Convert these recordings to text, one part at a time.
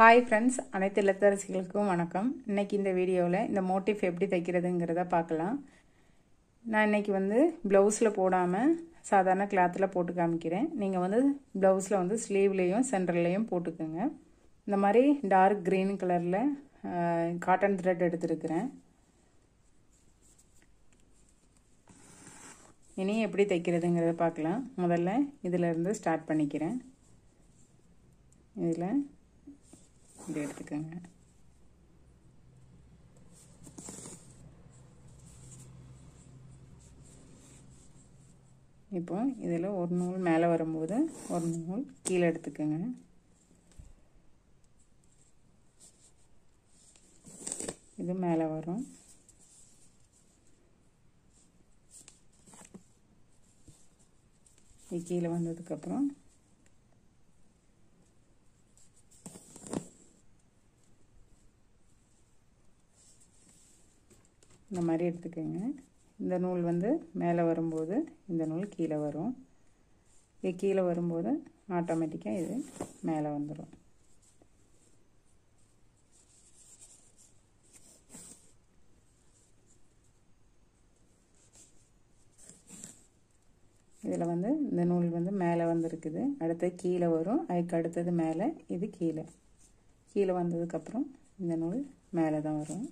hi friends அனைத்து இல்லத்தரசிகளுக்கும் வணக்கம் இன்னைக்கு இந்த வீடியோவில் இந்த மோட்டிஃப் எப்படி தைக்கிறதுங்கிறத பார்க்கலாம் நான் இன்னைக்கு வந்து ப்ளவுஸில் போடாமல் சாதாரண கிளாத்தில் போட்டு காமிக்கிறேன் நீங்கள் வந்து ப்ளவுஸில் வந்து ஸ்லீவ்லேயும் சென்டர்லேயும் போட்டுக்கோங்க இந்த மாதிரி டார்க் க்ரீன் கலரில் காட்டன் த்ரெட் எடுத்துருக்கிறேன் இனி எப்படி தைக்கிறதுங்கிறத பார்க்கலாம் முதல்ல இதிலேருந்து ஸ்டார்ட் பண்ணிக்கிறேன் இதில் இப்படி எடுத்துக்கோங்க இப்போ இதில் ஒரு நூல் மேலே வரும்போது ஒரு நூல் கீழே எடுத்துக்கோங்க இது மேலே வரும் இது கீழே வந்ததுக்கப்புறம் இந்த மாதிரி எடுத்துக்கோங்க இந்த நூல் வந்து மேலே வரும்போது இந்த நூல் கீழே வரும் இது கீழே வரும்போது ஆட்டோமேட்டிக்காக இது மேலே வந்துடும் இதில் வந்து இந்த நூல் வந்து மேலே வந்துருக்குது அடுத்து கீழே வரும் அதுக்கு அடுத்தது மேலே இது கீழே கீழே வந்ததுக்கப்புறம் இந்த நூல் மேலே தான் வரும்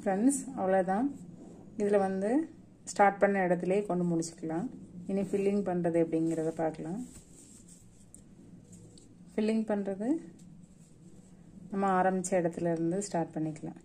ஃப்ரெண்ட்ஸ் அவ்வளோதான் இதில் வந்து ஸ்டார்ட் பண்ண இடத்துலையே கொண்டு முடிச்சுக்கலாம் இனி ஃபில்லிங் பண்ணுறது எப்படிங்கிறத பார்க்கலாம் ஃபில்லிங் பண்ணுறது நம்ம ஆரம்பித்த இடத்துல இருந்து ஸ்டார்ட் பண்ணிக்கலாம்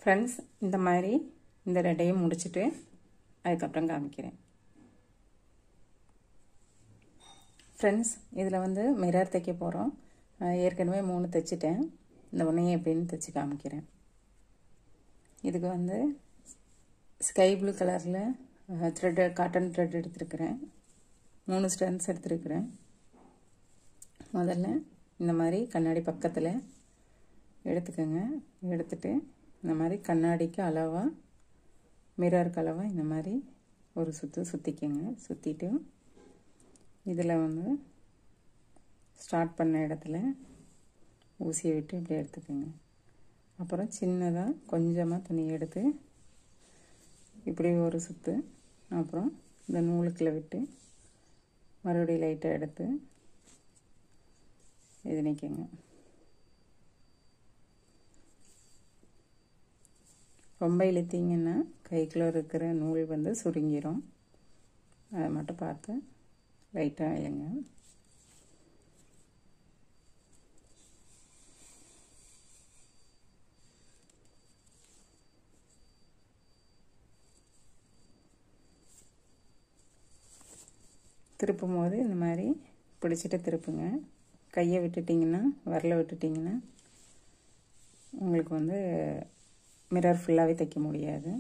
ஃப்ரெண்ட்ஸ் இந்த மாதிரி இந்த ரெண்டையும் முடிச்சுட்டு அதுக்கப்புறம் காமிக்கிறேன் ஃப்ரெண்ட்ஸ் இதில் வந்து மிரர் தைக்க போகிறோம் ஏற்கனவே மூணு தைச்சிட்டேன் இந்த ஒன்றையும் எப்படின்னு தைச்சி காமிக்கிறேன் இதுக்கு வந்து ஸ்கை ப்ளூ கலரில் த்ரெட்டு காட்டன் த்ரெட் எடுத்துருக்கிறேன் மூணு ஸ்டென்ஸ் எடுத்துருக்கிறேன் முதல்ல இந்த மாதிரி கண்ணாடி பக்கத்தில் எடுத்துக்கோங்க எடுத்துட்டு இந்த மாதிரி கண்ணாடிக்கு அளவாக மிரருக்கு அளவாக இந்த மாதிரி ஒரு சுற்று சுற்றிக்கோங்க சுற்றிட்டு இதில் வந்து ஸ்டார்ட் பண்ண இடத்துல ஊசியை விட்டு இப்படி எடுத்துக்கோங்க அப்புறம் சின்னதாக கொஞ்சமாக துணி எடுத்து இப்படி ஒரு சுற்று அப்புறம் இந்த நூலுக்குள்ள விட்டு மறுபடியும் லைட்டாக எடுத்து இது நிற்குங்க ரொம்ப இழுத்தீங்கன்னா கைக்குள்ளே இருக்கிற நூல் வந்து சுருங்கிரும் அதை மட்டும் பார்த்து லைட்டாக இழுங்க திருப்பும் போது இந்த மாதிரி பிடிச்சிட்டு திருப்புங்க கையை விட்டுட்டிங்கன்னா வரல விட்டுட்டிங்கன்னா உங்களுக்கு வந்து மிரர் ஃபுல்லாகவே தைக்க முடியாது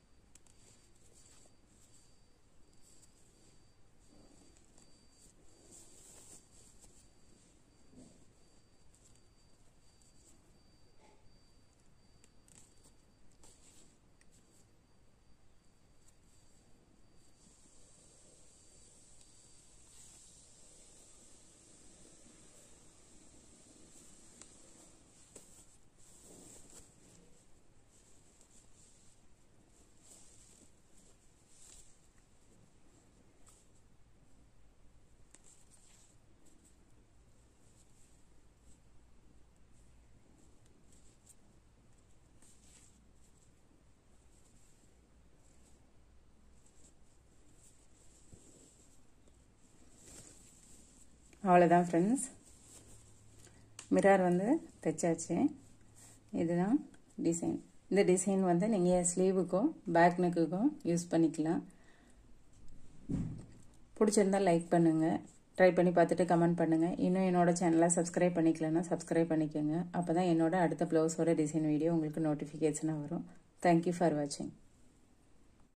அவ்வளோதான் ஃப்ரெண்ட்ஸ் மிரர் வந்து தைச்சாச்சு இதுதான் டிசைன் இந்த டிசைன் வந்து நீங்கள் ஸ்லீவுக்கும் பேக் நெக்குக்கும் யூஸ் பண்ணிக்கலாம் பிடிச்சிருந்தால் லைக் பண்ணுங்கள் ட்ரை பண்ணி பார்த்துட்டு கமெண்ட் பண்ணுங்கள் இன்னும் என்னோடய சேனலை சப்ஸ்கிரைப் பண்ணிக்கலன்னா சப்ஸ்கிரைப் பண்ணிக்கோங்க அப்போ தான் என்னோட அடுத்த ப்ளவுஸோட டிசைன் வீடியோ உங்களுக்கு நோட்டிஃபிகேஷனாக வரும் தேங்க்யூ ஃபார் வாட்சிங்